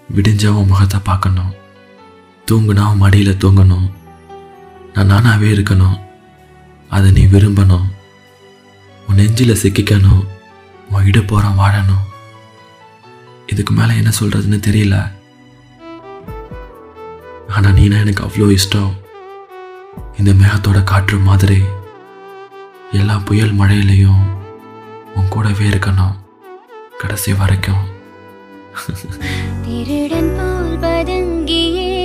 விடிஞ்சா உன் முகத்தை பார்க்கணும் தூங்குனா உன் மடியில் தூங்கணும் நான் நானாவே இருக்கணும் அதை நீ விரும்பணும் உன் நெஞ்சில் சிக்கிக்கணும் உன் இடுப்போறம் வாழணும் இதுக்கு மேலே என்ன சொல்கிறதுன்னு தெரியல ஆனால் நீனா எனக்கு அவ்வளோ இஷ்டம் இந்த மேகத்தோட காற்று மாதிரி எல்லா புயல் மழையிலையும் உன் கூடவே இருக்கணும் கடைசி வரைக்கும் திருடன் போல் பதுங்கியே